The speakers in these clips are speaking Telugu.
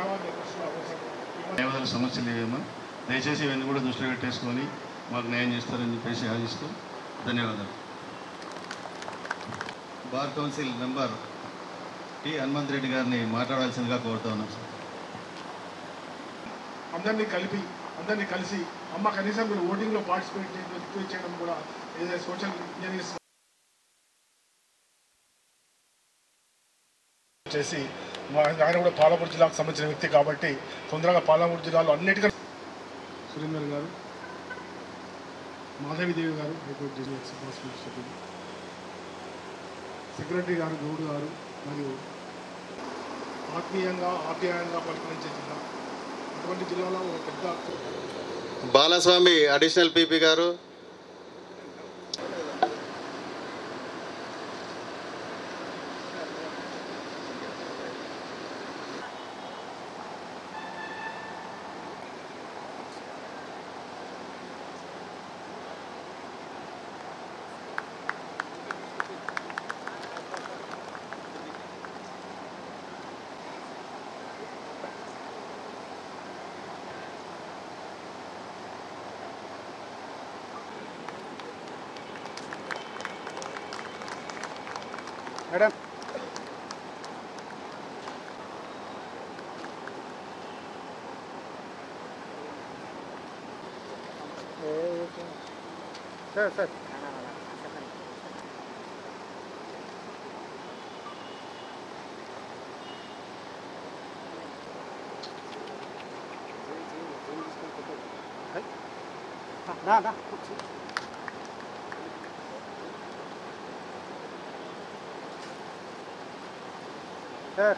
కావాలి ప్రశ్నలు అవసరం న్యాయవాదుల సమస్యలు ఏమో దయచేసి ఇవన్నీ కూడా దృష్టిలో పెట్టేసుకొని మాకు న్యాయం చేస్తారని చెప్పేసి ఆశిస్తూ ధన్యవాదాలు bar council member T Hanumanth Reddy గారిని మాట్లాడాల్సిందిగా కోరుతా ఉన్నాం సార్ అందరినీ కలిపి అందరినీ కలిసి అమ్మ కనీసం మీరు ఓటింగ్లో పార్టిసిపేట్ చేయడం రిక్వెస్ట్ చేయడం కూడా ఏదైతే సోషల్ ఇంజనీర్స్ చేసి మా ఆయన కూడా పాలమూరు జిల్లాకు సంబంధించిన వ్యక్తి కాబట్టి తొందరగా పాలమూరు జిల్లాలో అన్నిటికన్నా సురేందర్ గారు మాధవిదేవి గారు హైకోర్టు జూనియర్ సభ్యులు సభ్యులు సెక్రటరీ గారు గౌడ్ గారు మరియు ఆత్మీయంగా ఆప్యాయంగా పలకరించే జిల్లా అటువంటి జిల్లాలో ఒక పెద్ద Balaswamy additional PP garu madam sir sir నా నా sir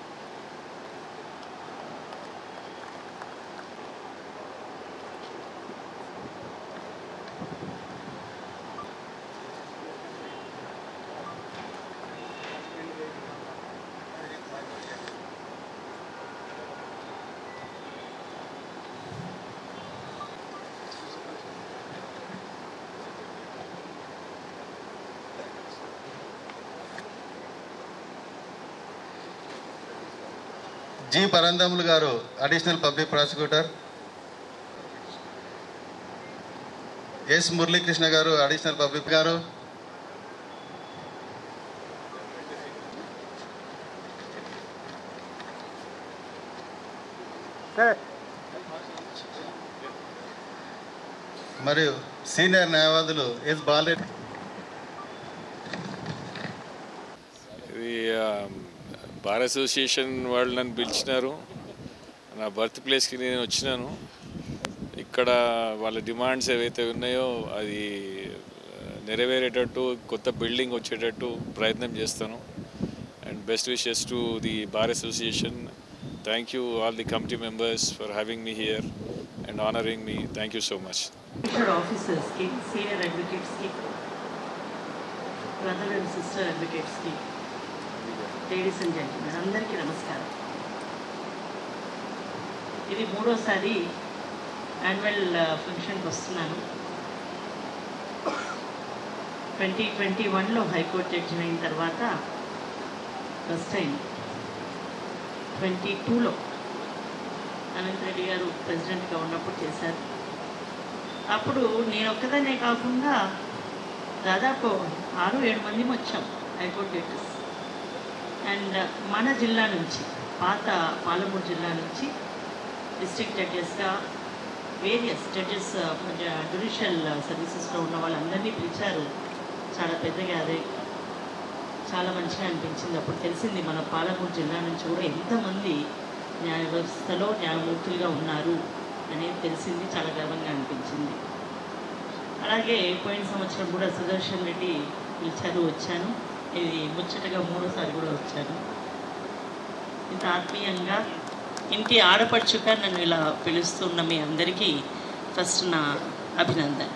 G Parandhamulu garu additional public prosecutor S Muralikrishna garu additional public garu sir మరియు సీనియర్ న్యాయవాదులు ఎస్ బాలరెడ్డి ఇది ఆ, బార్ అసోసియేషన్ వాళ్ళు నన్ను పిలిచినారు నా బర్త్ ప్లేస్కి నేను వచ్చినాను ఇక్కడ వాళ్ళ డిమాండ్స్ ఏవైతే ఉన్నాయో అది ఆ, నెరవేరేటట్టు కొత్త బిల్డింగ్ వచ్చేటట్టు ప్రయత్నం చేస్తాను and best wishes to the bar association thank you all the committee members for having me here and honouring me thank you so much registered ఆఫీసర్స్కి సీనియర్ అడ్వకేట్స్కి బ్రదర్ అండ్ సిస్టర్ అడ్వకేట్స్కి లేడీస్ అండ్ జెంట్మెన్ అందరికీ నమస్కారం ఇది మూడోసారి యాన్యువల్ ఫంక్షన్కి వస్తున్నాను ట్వంటీ ట్వంటీ వన్లో హైకోర్టు జడ్జి అయిన తర్వాత ఫస్ట్ టైం ట్వంటీ టూలో అనంత్ రెడ్డి గారు ప్రెసిడెంట్గా ఉన్నప్పుడు చేశారు అప్పుడు నేను ఒక్కదానే కాకుండా దాదాపు ఆరు ఏడు మంది వచ్చాం హైకోర్టు జడ్జెస్ అండ్ మన జిల్లా నుంచి పాత పాలమూరు జిల్లా నుంచి డిస్ట్రిక్ట్ జడ్జెస్గా వేరియస్ జడ్జెస్ జ్యుడిషియల్ సర్వీసెస్లో ఉన్న వాళ్ళందరినీ పిలిచారు చాలా పెద్దగా అదే చాలా మంచిగా అనిపించింది అప్పుడు తెలిసింది మన పాలమూరు జిల్లా నుంచి కూడా ఎంతమంది న్యాయ వ్యవస్థలో న్యాయమూర్తులుగా ఉన్నారు అనేది తెలిసింది చాలా గర్వంగా అనిపించింది అలాగే పోయిన సంవత్సరం కూడా సుదర్శన్ రెడ్డి పిలిచారు వచ్చాను ఇది ముచ్చటగా మూడోసారి కూడా వచ్చాను ఇంత ఆత్మీయంగా ఇంటి ఆడపడుచుగా నన్ను ఇలా పిలుస్తున్న మీ అందరికీ ఫస్ట్ నా అభినందన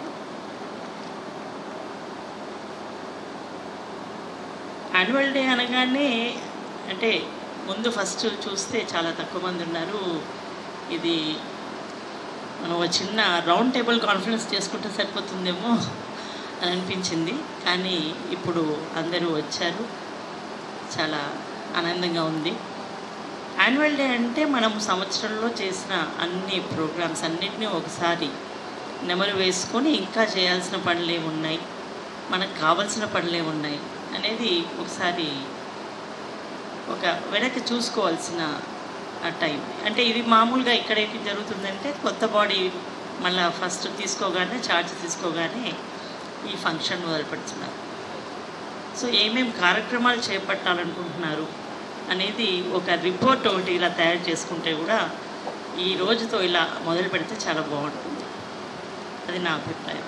యాన్యువల్ డే అనగానే అంటే ముందు ఫస్ట్ చూస్తే చాలా తక్కువ మంది ఉన్నారు ఇది మనం ఒక చిన్న రౌండ్ టేబుల్ కాన్ఫరెన్స్ చేసుకుంటే సరిపోతుందేమో అని అనిపించింది కానీ ఇప్పుడు అందరూ వచ్చారు చాలా ఆనందంగా ఉంది యాన్యువల్ డే అంటే మనం సంవత్సరంలో చేసిన అన్ని ప్రోగ్రామ్స్ అన్నిటినీ ఒకసారి నెమరు వేసుకొని ఇంకా చేయాల్సిన పనులు ఏమున్నాయి మనకు కావాల్సిన పనులు ఏమున్నాయి అనేది ఒకసారి ఒక వెనక్కి చూసుకోవాల్సిన ఆ టైం అంటే ఇది మామూలుగా ఇక్కడ ఏంటి జరుగుతుందంటే కొత్త బాడీ మళ్ళీ ఫస్ట్ తీసుకోగానే ఛార్జ్ తీసుకోగానే ఈ ఫంక్షన్ మొదలు పెడుతున్నారు సో ఏమేమి కార్యక్రమాలు చేపట్టాలనుకుంటున్నారు అనేది ఒక రిపోర్ట్ ఒకటి ఇలా తయారు చేసుకుంటే కూడా ఈ రోజుతో ఇలా మొదలు పెడితే చాలా బాగుంటుంది అది నా అభిప్రాయం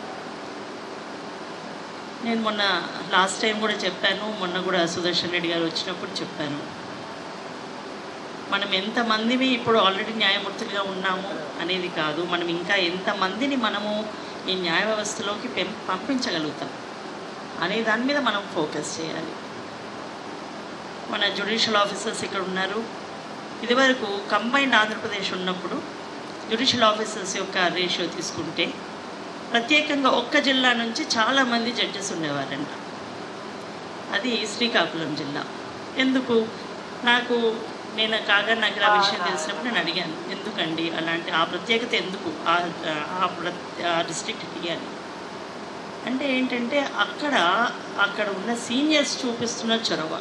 నేను మొన్న లాస్ట్ టైం కూడా చెప్పాను మొన్న కూడా సుదర్శన్ రెడ్డి గారు వచ్చినప్పుడు చెప్పాను మనం ఎంతమందిని ఇప్పుడు ఆల్రెడీ న్యాయమూర్తులుగా ఉన్నాము అనేది కాదు మనం ఇంకా ఎంతమందిని మనము ఈ న్యాయ వ్యవస్థలోకి పెం పంపించగలుగుతాం అనే దాని మీద మనం ఫోకస్ చేయాలి మన జ్యుడిషియల్ ఆఫీసర్స్ ఇక్కడ ఉన్నారు ఇదివరకు కంబైన్డ్ ఆంధ్రప్రదేశ్ ఉన్నప్పుడు జ్యుడిషియల్ ఆఫీసర్స్ యొక్క రేషియో తీసుకుంటే ప్రత్యేకంగా ఒక్క జిల్లా నుంచి చాలామంది జడ్జెస్ ఉండేవారంట అది శ్రీకాకుళం జిల్లా ఎందుకు నాకు నేను కాగా నాకు ఆ విషయం తెలిసినప్పుడు నేను అడిగాను ఎందుకండి అలాంటి ఆ ప్రత్యేకత ఎందుకు ఆ ఆ ప్ర- ఆ డిస్ట్రిక్ట్ ఇవ్వాలి అంటే ఏంటంటే అక్కడ అక్కడ ఉన్న సీనియర్స్ చూపిస్తున్న చొరవ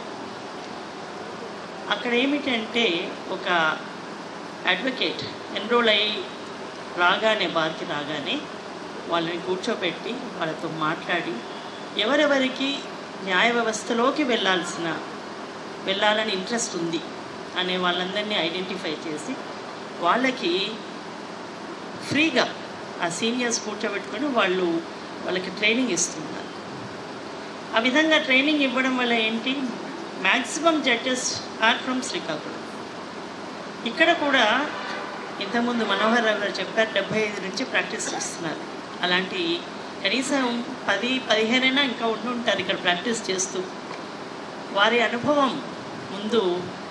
అక్కడ ఏమిటంటే ఒక అడ్వకేట్ ఎన్రోల్ అయ్యి రాగానే బార్కి రాగానే వాళ్ళని కూర్చోబెట్టి వాళ్ళతో మాట్లాడి ఎవరెవరికి న్యాయ వ్యవస్థలోకి వెళ్ళాల్సిన వెళ్ళాలని ఇంట్రెస్ట్ ఉంది అనే వాళ్ళందరినీ ఐడెంటిఫై చేసి వాళ్ళకి ఫ్రీగా ఆ సీనియర్స్ కూర్చోబెట్టుకొని వాళ్ళు వాళ్ళకి ట్రైనింగ్ ఇస్తున్నారు ఆ విధంగా ట్రైనింగ్ ఇవ్వడం వల్ల ఏంటి maximum judges are from Srikakulam ఇక్కడ కూడా ఇంతకుముందు మనోహర్ రావు గారు చెప్పారు డెబ్బై ఐదు నుంచి ప్రాక్టీస్ చేస్తున్నారు అలాంటి కనీసం పది పదిహేనైనా ఇంకా ఉండి ఉంటారు ఇక్కడ ప్రాక్టీస్ చేస్తూ వారి అనుభవం ముందు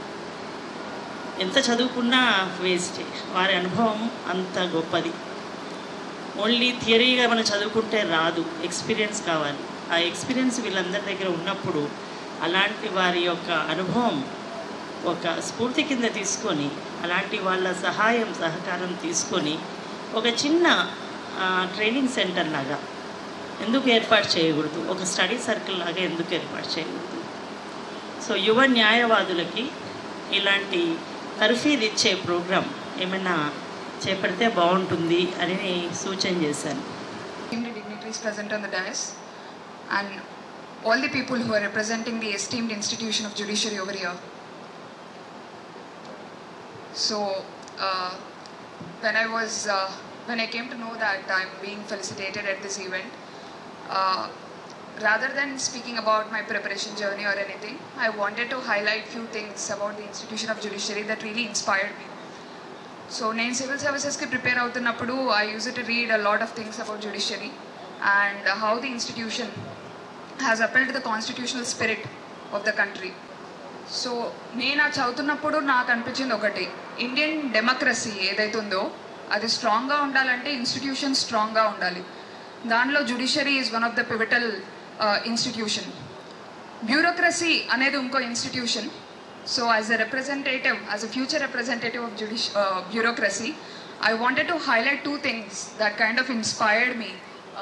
ఎంత చదువుకున్నా వేస్టే వారి అనుభవం అంత గొప్పది ఓన్లీ థియరీగా మనం చదువుకుంటే రాదు ఎక్స్పీరియన్స్ కావాలి ఆ ఎక్స్పీరియన్స్ వీళ్ళందరి దగ్గర ఉన్నప్పుడు అలాంటి వారి యొక్క అనుభవం ఒక స్ఫూర్తి కింద తీసుకొని అలాంటి వాళ్ళ సహాయం సహకారం తీసుకొని ఒక చిన్న ఆ, ట్రైనింగ్ సెంటర్ లాగా ఎందుకు ఏర్పాటు చేయకూడదు ఒక స్టడీ సర్కిల్ లాగా ఎందుకు ఏర్పాటు చేయకూడదు సో యువ న్యాయవాదులకి ఇలాంటి తర్ఫీదు ఇచ్చే ప్రోగ్రాం ఏమైనా చేపడితే బాగుంటుంది అని సూచన చేశాను esteemed dignitaries present on the dais and all the people who are representing the esteemed institution of judiciary over here. So, uh, when I was, uh, when I came to know that I'm being felicitated at this event, uh, rather than speaking about my preparation journey or anything, I wanted to highlight few things about the institution of judiciary that really inspired me. So నేను సివిల్ సర్వీసెస్కి ప్రిపేర్ అవుతున్నప్పుడు I use to read a lot of things about judiciary and how the institution has upheld the constitutional spirit of the country so నేను అది చదువుతున్నప్పుడు నాకు అనిపించింది ఒకటి ఇండియన్ డెమోక్రసీ ఏదైతే ఉందో అది స్ట్రాంగ్గా ఉండాలంటే ఇన్స్టిట్యూషన్ స్ట్రాంగ్గా ఉండాలి దానిలో judiciary is one of the pivotal institution bureaucracy అనేది ఇంకో institution so as a representative as a future representative of జుడిష్ bureaucracy I wanted to highlight two things that kind of inspired me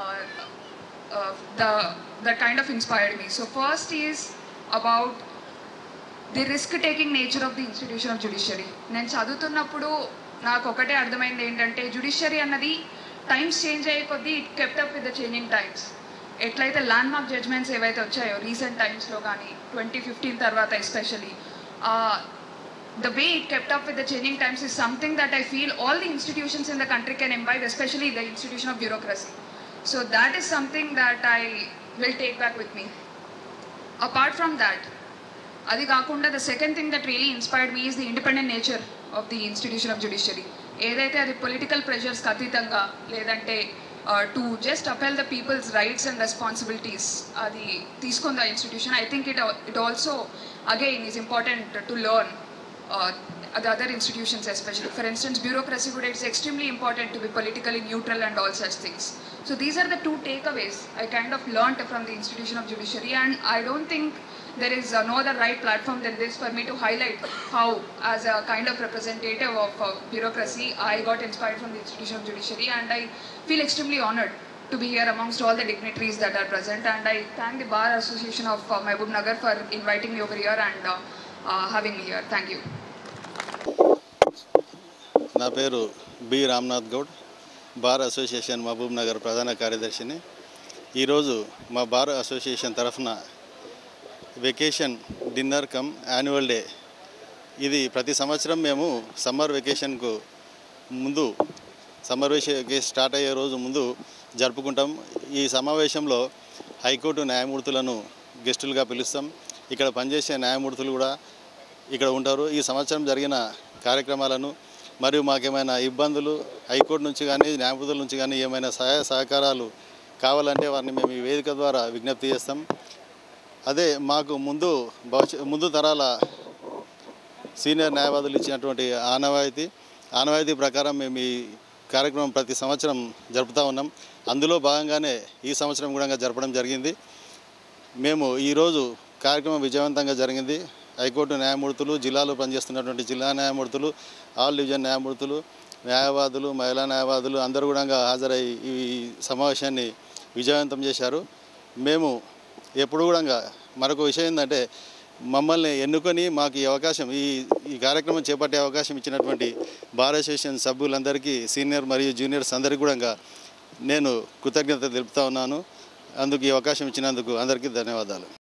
the that kind of inspired me so first is about the risk taking nature of the institution of judiciary నేను చదువుతున్నప్పుడు నాకు ఒకటే అర్థమైంది ఏంటంటే జుడిషియరీ అన్నది టైమ్స్ చేంజ్ అయ్యే కొద్దీ it kept up with the changing times ఎట్లయితే ల్యాండ్ మార్క్ జడ్జ్మెంట్స్ ఏవైతే వచ్చాయో రీసెంట్ టైమ్స్లో కానీ ట్వంటీ ఫిఫ్టీన్ తర్వాత especially the way it kept up with the changing times is something that I feel all the institutions in the country can imbibe, especially the institution of bureaucracy. So that is something that I will take back with me. Apart from that, అది కాకుండా the second thing that really inspired me is the independent nature of the institution of judiciary ఏదైతే అది పొలిటికల్ ప్రెషర్స్కి అతీతంగా లేదంటే to just uphold the people's rights and responsibilities అది తీసుకుంది ఆ institution I think it it also again is important to learn uh, the other institutions especially. For instance, bureaucracy would it's extremely important to be politically neutral and all such things. So these are the two takeaways I kind of learnt from the institution of judiciary and I don't think there is uh, no other right platform than this for me to highlight how, as a kind of representative of uh, bureaucracy, I got inspired from the institution of judiciary, and I feel extremely honored to be here amongst all the dignitaries that are present. And I thank the Bar Association of uh, Mehboob Nagar for inviting me over here and uh, uh, having me here. Thank you. నా పేరు B Ramnath Goud bar association Mahabubnagar ప్రధాన కార్యదర్శిని ఈరోజు మా బార్ అసోసియేషన్ తరఫున vacation dinner cum annual day ఇది ప్రతి సంవత్సరం మేము సమ్మర్ వెకేషన్కు ముందు సమ్మర్ వెకేషన్ స్టార్ట్ అయ్యే రోజు ముందు జరుపుకుంటాం ఈ సమావేశంలో హైకోర్టు న్యాయమూర్తులను గెస్టులుగా పిలుస్తాం ఇక్కడ పనిచేసే న్యాయమూర్తులు కూడా ఇక్కడ ఉంటారు ఈ సంవత్సరం జరిగిన కార్యక్రమాలను మరియు మాకేమైనా ఇబ్బందులు హైకోర్టు నుంచి కానీ న్యాయమూర్తుల నుంచి కానీ ఏమైనా సహాయ సహకారాలు కావాలంటే వారిని మేము ఈ వేదిక ద్వారా విజ్ఞప్తి చేస్తాం అదే మాకు ముందు భవిష్య ముందు తరాల సీనియర్ న్యాయవాదులు ఇచ్చినటువంటి ఆనవాయితీ ఆనవాయితీ ప్రకారం మేము ఈ కార్యక్రమం ప్రతి సంవత్సరం జరుపుతూ ఉన్నాం అందులో భాగంగానే ఈ సంవత్సరం కూడా జరపడం జరిగింది మేము ఈరోజు కార్యక్రమం విజయవంతంగా జరిగింది హైకోర్టు న్యాయమూర్తులు జిల్లాలో పనిచేస్తున్నటువంటి జిల్లా న్యాయమూర్తులు ఆల్ డివిజన్ న్యాయమూర్తులు న్యాయవాదులు మహిళా న్యాయవాదులు అందరూ కూడా హాజరై ఈ సమావేశాన్ని విజయవంతం చేశారు మేము ఎప్పుడు కూడా మరొక విషయం ఏంటంటే మమ్మల్ని ఎన్నుకొని మాకు ఈ అవకాశం ఈ ఈ కార్యక్రమం చేపట్టే అవకాశం ఇచ్చినటువంటి బార్ అసోసియేషన్ సభ్యులందరికీ సీనియర్ మరియు జూనియర్స్ అందరికీ కూడా నేను కృతజ్ఞత తెలుపుతా ఉన్నాను అందుకు ఈ అవకాశం ఇచ్చినందుకు అందరికీ ధన్యవాదాలు